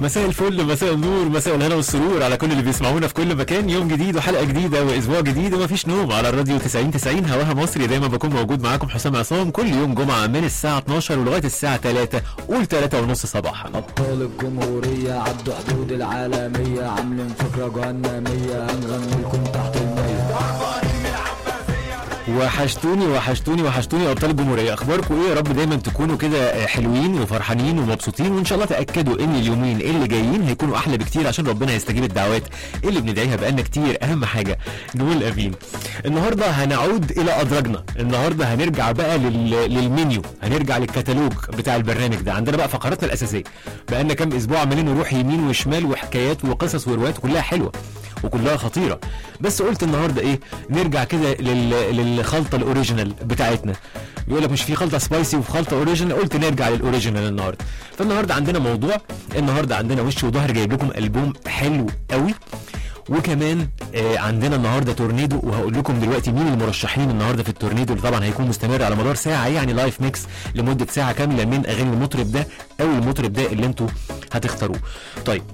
مساء الفل مساء النور مساء الهنا والسرور على كل اللي بيسمعونا في كل مكان يوم جديد وحلقه جديده واسبوع جديد ومفيش نوم على الراديو 90 90 هواها مصري دايما بكون موجود معاكم حسام عصام كل يوم جمعه من الساعه 12 ولغايه الساعه 3 قول 3 ونص صباحا أبطال الجمهورية عدوا حدود العالمية عاملين فكرة جهنمية هنغني لكم تحت المية وحشتوني وحشتوني وحشتوني ابطال الجمهوريه اخباركم ايه يا رب دايما تكونوا كده حلوين وفرحانين ومبسوطين وان شاء الله تاكدوا ان اليومين اللي جايين هيكونوا احلى بكتير عشان ربنا يستجيب الدعوات اللي بندعيها بقالنا كتير اهم حاجه نقول امين النهارده هنعود الى ادراجنا النهارده هنرجع بقى لل... للمنيو هنرجع للكتالوج بتاع البرنامج ده عندنا بقى فقراتنا الاساسيه بقالنا كام اسبوع عمالين نروح يمين وشمال وحكايات وقصص وروايات كلها حلوه وكلها خطيره بس قلت النهارده ايه نرجع كده لل... للخلطه الاوريجينال بتاعتنا بيقول لك مش في خلطه سبايسي وفي خلطه اوريجينال قلت نرجع للاوريجينال النهارده فالنهارده عندنا موضوع النهارده عندنا وش وظهر جايب لكم البوم حلو قوي وكمان آه عندنا النهارده تورنيدو وهقول لكم دلوقتي مين المرشحين النهارده في التورنيدو اللي طبعا هيكون مستمر على مدار ساعه يعني لايف ميكس لمده ساعه كامله من اغاني المطرب ده او المطرب ده اللي انتوا هتختاروه طيب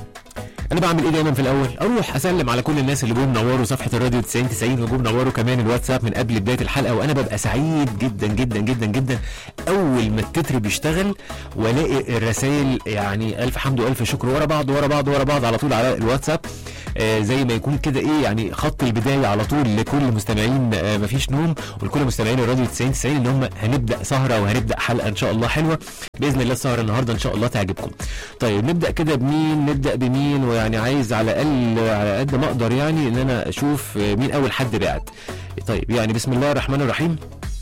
انا بعمل ايه دايما في الاول اروح اسلم على كل الناس اللي جم نوروا صفحه الراديو 90 90 وجم نوروا كمان الواتساب من قبل بدايه الحلقه وانا ببقى سعيد جدا جدا جدا جدا اول ما التتر بيشتغل والاقي الرسائل يعني الف حمد والف شكر ورا بعض ورا بعض ورا بعض على طول على الواتساب آه زي ما يكون كده ايه يعني خط البدايه على طول لكل مستمعين آه مفيش نوم ولكل مستمعين الراديو 90 90 ان هم هنبدا سهره وهنبدا حلقه ان شاء الله حلوه باذن الله السهره النهارده ان شاء الله تعجبكم طيب نبدا كده بمين نبدا بمين ويعني عايز على الاقل على قد ما اقدر يعني ان انا اشوف مين اول حد بعت طيب يعني بسم الله الرحمن الرحيم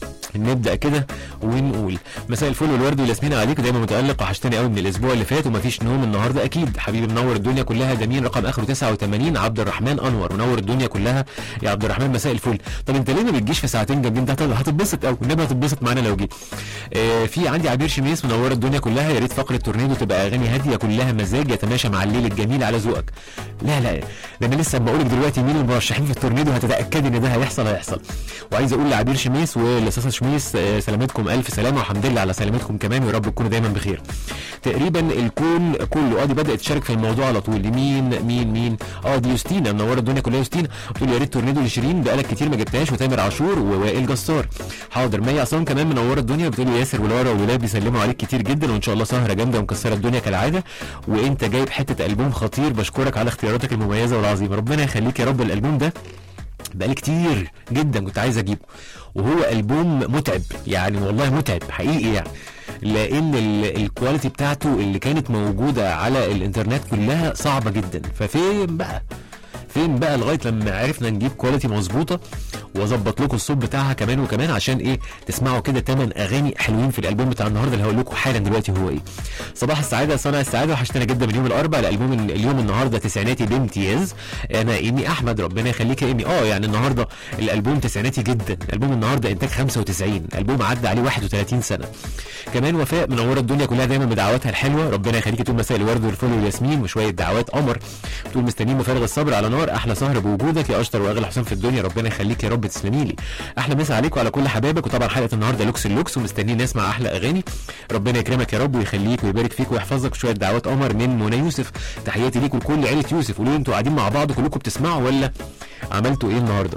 نبدا كده ونقول مساء الفل والورد والياسمين عليك دايما متالق وحشتني قوي من الاسبوع اللي فات ومفيش نوم النهارده اكيد حبيبي منور الدنيا كلها ده مين رقم اخره 89 عبد الرحمن انور منور الدنيا كلها يا عبد الرحمن مساء الفل طب انت ليه ما بتجيش في ساعتين جامدين ده هتتبسط قوي والنبي هتتبسط معانا لو جيت آه في عندي عبير شميس منور الدنيا كلها يا ريت فقره تورنيدو تبقى اغاني هاديه كلها مزاج يتماشى مع الليل الجميل على ذوقك لا لا ده انا لسه بقول لك دلوقتي مين المرشحين في التورنيدو هتتاكدي ان ده هيحصل هيحصل وعايز اقول لعبير شميس ولصاصه شميس آه سلامتكم الف سلامه والحمد لله على سلامتكم كمان ويا رب تكونوا دايما بخير تقريبا الكون كله اه دي بدات تشارك في الموضوع على طول مين مين مين اه دي يوستينا منوره الدنيا كلها يوستينا بتقول يا ريت تورنيدو لشيرين بقالك كتير ما جبتهاش وتامر عاشور ووائل جسار حاضر مي عصام كمان منوره الدنيا بتقول ياسر ولارا وولاد بيسلموا عليك كتير جدا وان شاء الله سهره جامده ومكسره الدنيا كالعاده وانت جايب حته البوم خطير بشكرك على اختياراتك المميزه والعظيمه ربنا يخليك يا رب الالبوم ده بقالي كتير جدا كنت عايز اجيبه وهو البوم متعب يعني والله متعب حقيقي يعني لان الكواليتي بتاعته اللي كانت موجوده على الانترنت كلها صعبه جدا ففين بقى فين بقى لغايه لما عرفنا نجيب كواليتي مظبوطه واظبط لكم الصوت بتاعها كمان وكمان عشان ايه تسمعوا كده ثمان اغاني حلوين في الالبوم بتاع النهارده اللي هقول لكم حالا دلوقتي هو ايه صباح السعاده صانع السعاده وحشتنا جدا من يوم الاربعاء الالبوم اليوم النهارده تسعيناتي بامتياز انا ايمي احمد ربنا يخليك يا ايمي اه يعني النهارده الالبوم تسعيناتي جدا الالبوم النهارده انتاج 95 البوم عدى عليه 31 سنه كمان وفاء منوره الدنيا كلها دايما بدعواتها الحلوه ربنا يخليكي طول مساء الورد والفل والياسمين وشويه دعوات قمر بتقول مستنيين بفارغ الصبر على نار احلى سهره بوجودك يا اشطر واغلى حسام في الدنيا ربنا يخليك يا رب تسلمي لي احلى مسا عليكم على كل حبايبك وطبعا حلقه النهارده لوكس اللوكس ومستنيين نسمع احلى اغاني ربنا يكرمك يا رب ويخليك ويبارك فيك ويحفظك شويه دعوات قمر من منى يوسف تحياتي ليكم لكل عيله يوسف قولوا انتوا قاعدين مع بعض كلكم بتسمعوا ولا عملتوا ايه النهارده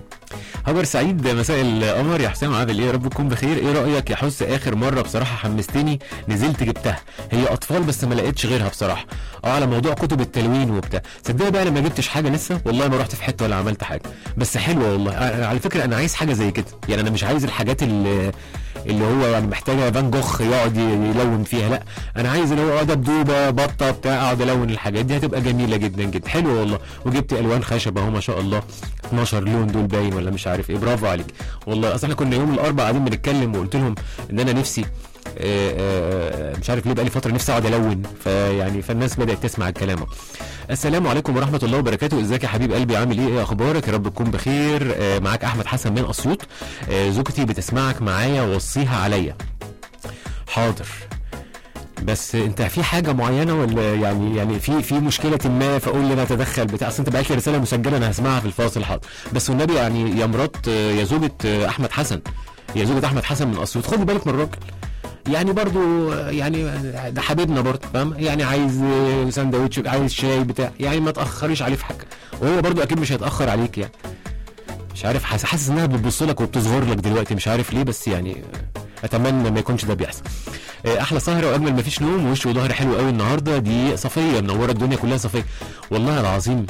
هاجر سعيد مساء القمر يا حسام عامل ايه يا رب تكون بخير ايه رايك يا حس اخر مره بصراحه حمستني نزلت جبتها هي اطفال بس ما لقيتش غيرها بصراحه اه على موضوع كتب التلوين وبتاع صدق بقى لما جبتش حاجه لسه والله ما رحت في حته ولا عملت حاجه بس حلوه والله أنا على فكره انا عايز حاجه زي كده يعني انا مش عايز الحاجات اللي اللي هو يعني محتاجه فان جوخ يقعد يلون فيها لا انا عايز اللي هو دبدوبه بطه بتاع اقعد الون الحاجات دي هتبقى جميله جدا جدا حلوه والله وجبت الوان خشب اهو ما شاء الله 12 لون دول باين ولا مش عارف ايه برافو عليك والله اصل احنا كنا يوم الاربعاء قاعدين بنتكلم وقلت لهم ان انا نفسي آآ آآ مش عارف ليه بقالي فتره نفسي اقعد الون فيعني فالناس بدات تسمع الكلام السلام عليكم ورحمه الله وبركاته ازيك يا حبيب قلبي عامل ايه ايه اخبارك يا رب تكون بخير معاك احمد حسن من اسيوط زوجتي بتسمعك معايا وصيها عليا حاضر بس انت في حاجه معينه ولا يعني يعني في في مشكله ما فقول لي انا اتدخل بتاع اصل انت بعت لي رساله مسجله انا هسمعها في الفاصل حاضر بس والنبي يعني يا مرات يا زوجة احمد حسن يا زوجة احمد حسن من اسيوط خدي بالك من الراجل يعني برضو يعني ده حبيبنا برضه فاهم يعني عايز سندوتش عايز شاي بتاع يعني ما تاخريش عليه في حاجه وهو برضو اكيد مش هيتاخر عليك يعني مش عارف حاسس حاسس انها بتبص لك وبتصغر لك دلوقتي مش عارف ليه بس يعني اتمنى ما يكونش ده بيحصل آه، احلى سهره واجمل ما فيش نوم وش وظهر حلو قوي النهارده دي صفيه منوره الدنيا كلها صفيه والله العظيم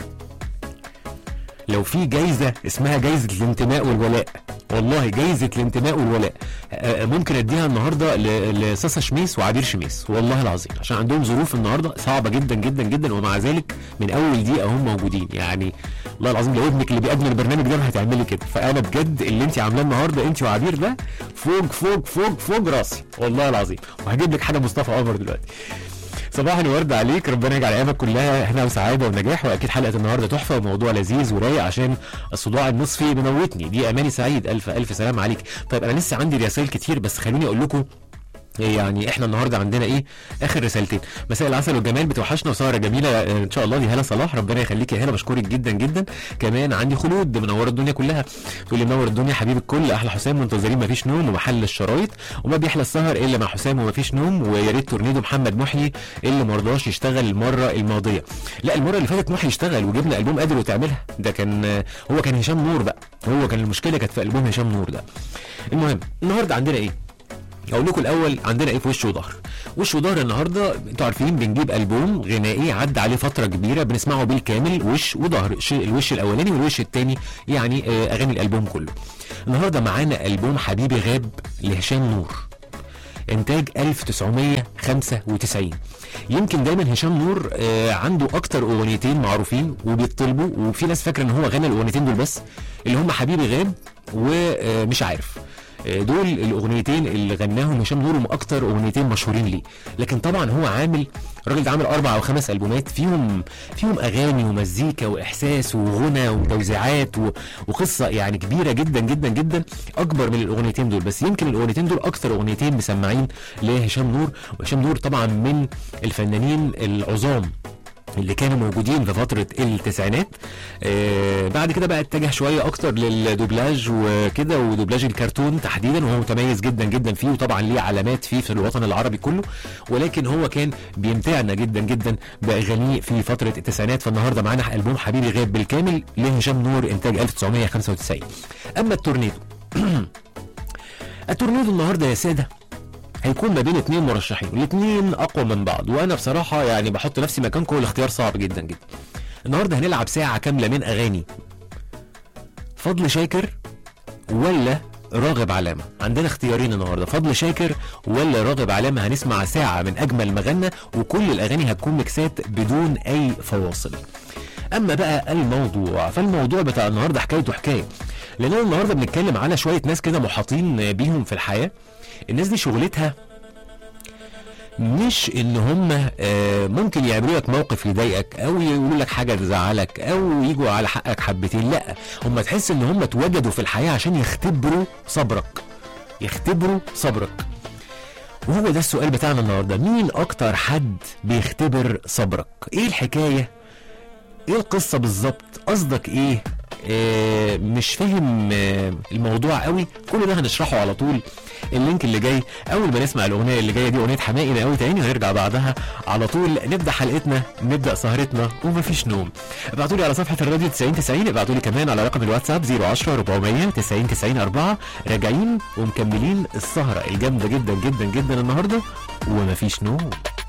لو في جايزه اسمها جايزه الانتماء والولاء والله جايزه الانتماء والولاء آه، ممكن اديها النهارده ل- لصاصه شميس وعبير شميس والله العظيم عشان عندهم ظروف النهارده صعبه جدا جدا جدا ومع ذلك من اول دقيقه هم موجودين يعني والله العظيم لو ابنك اللي بيقدم البرنامج ده هتعملي كده فانا بجد اللي انت عاملاه النهارده انت وعبير ده فوق فوق فوق فوق راسي والله العظيم وهجيب لك حاجه مصطفى قمر دلوقتي صباح الورد عليك ربنا يجعل ايامك كلها هنا وسعاده ونجاح واكيد حلقه النهارده تحفه وموضوع لذيذ ورايق عشان الصداع النصفي منوتني دي اماني سعيد الف الف سلام عليك طيب انا لسه عندي رسائل كتير بس خليني اقول لكم يعني احنا النهارده عندنا ايه اخر رسالتين مساء العسل والجمال بتوحشنا وسهره جميله آه، ان شاء الله دي هلا صلاح ربنا يخليك يا هلا بشكرك جدا جدا كمان عندي خلود منوره الدنيا كلها تقول لي منور الدنيا حبيب الكل احلى حسام منتظرين مفيش نوم ومحل الشرايط وما بيحلى السهر الا مع حسام ومفيش نوم ويا ريت تورنيدو محمد محيي اللي ما رضاش يشتغل المره الماضيه لا المره اللي فاتت محيي اشتغل وجبنا البوم قادر وتعملها ده كان آه، هو كان هشام نور بقى هو كان المشكله كانت في البوم هشام نور ده المهم النهارده عندنا ايه اقول لكم الاول عندنا ايه في وش وظهر وش وظهر النهارده انتوا عارفين بنجيب البوم غنائي عدى عليه فتره كبيره بنسمعه بالكامل وش وظهر ش- الوش الاولاني والوش الثاني يعني آه، اغاني الالبوم كله النهارده معانا البوم حبيبي غاب لهشام نور انتاج 1995 يمكن دايما هشام نور آه، عنده اكتر اغنيتين معروفين وبيطلبوا وفي ناس فاكره ان هو غنى الاغنيتين دول بس اللي هم حبيبي غاب ومش عارف آه، دول الاغنيتين اللي غناهم هشام نور هم اكتر اغنيتين مشهورين ليه لكن طبعا هو عامل الراجل ده عامل اربع او خمس البومات فيهم فيهم اغاني ومزيكا واحساس وغنى وتوزيعات و- وقصه يعني كبيره جدا جدا جدا اكبر من الاغنيتين دول بس يمكن الاغنيتين دول اكتر اغنيتين مسمعين لهشام نور وهشام نور طبعا من الفنانين العظام اللي كانوا موجودين في فترة التسعينات آه بعد كده بقى اتجه شوية أكتر للدوبلاج وكده ودوبلاج الكرتون تحديدا وهو متميز جدا جدا فيه وطبعا ليه علامات فيه في الوطن العربي كله ولكن هو كان بيمتعنا جدا جدا بأغانيه في فترة التسعينات فالنهاردة معانا ألبوم حبيبي غاب بالكامل لهشام نور إنتاج 1995 أما التورنيدو التورنيدو النهارده يا ساده هيكون ما بين اتنين مرشحين والاثنين اقوى من بعض وانا بصراحه يعني بحط نفسي مكانكم الاختيار صعب جدا جدا النهارده هنلعب ساعه كامله من اغاني فضل شاكر ولا راغب علامه عندنا اختيارين النهارده فضل شاكر ولا راغب علامه هنسمع ساعه من اجمل ما غنى وكل الاغاني هتكون ميكسات بدون اي فواصل اما بقى الموضوع فالموضوع بتاع النهارده حكايته حكايه لاننا النهارده بنتكلم على شويه ناس كده محاطين بيهم في الحياه الناس دي شغلتها مش ان هم آه، ممكن يعملوا لك موقف يضايقك او يقولوا لك حاجه تزعلك او يجوا على حقك حبتين لا هم تحس ان هم اتوجدوا في الحياه عشان يختبروا صبرك يختبروا صبرك وهو ده السؤال بتاعنا النهارده مين اكتر حد بيختبر صبرك ايه الحكايه ايه القصه بالظبط قصدك ايه آه مش فاهم آه الموضوع قوي كل ده هنشرحه على طول اللينك اللي جاي اول ما نسمع الاغنيه اللي جايه دي اغنيه حماقي قوي تاني ونرجع بعدها على طول نبدا حلقتنا نبدا سهرتنا ومفيش نوم ابعتوا لي على صفحه الراديو 90 90 ابعتوا لي كمان على رقم الواتساب 010 400 90 90 4 راجعين ومكملين السهره الجامده جدا جدا جدا النهارده ومفيش نوم